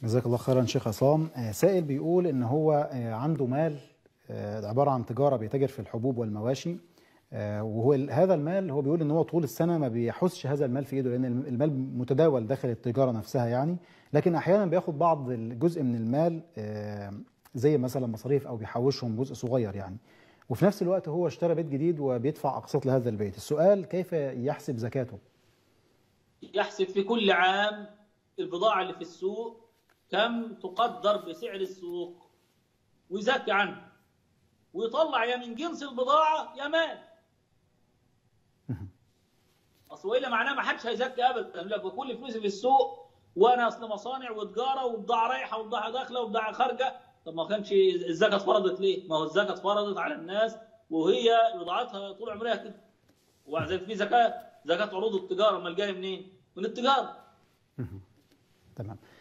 جزاك الله خيرا شيخ عصام آه، سائل بيقول ان هو آه، عنده مال آه، عباره عن تجاره بيتاجر في الحبوب والمواشي آه، وهو ال- هذا المال هو بيقول ان هو طول السنه ما بيحسش هذا المال في ايده لان الم- المال متداول داخل التجاره نفسها يعني لكن احيانا بياخد بعض الجزء من المال آه، زي مثلا مصاريف او بيحوشهم جزء صغير يعني وفي نفس الوقت هو اشترى بيت جديد وبيدفع اقساط لهذا البيت السؤال كيف يحسب زكاته يحسب في كل عام البضاعة اللي في السوق كم تقدر بسعر السوق ويزكي عنه ويطلع يا من جنس البضاعة يا مال اصل والا معناه ما حدش هيزكي ابدا لا كل فلوسي في السوق وانا اصل مصانع وتجاره وبضاعه رايحه وبضاعه داخله وبضاعه خارجه طب ما كانش الزكاه اتفرضت ليه؟ ما هو الزكاه اتفرضت على الناس وهي بضاعتها طول عمرها كده وبعد ذلك في زكاه زكاه عروض التجاره امال جايه منين؟ من التجاره تمام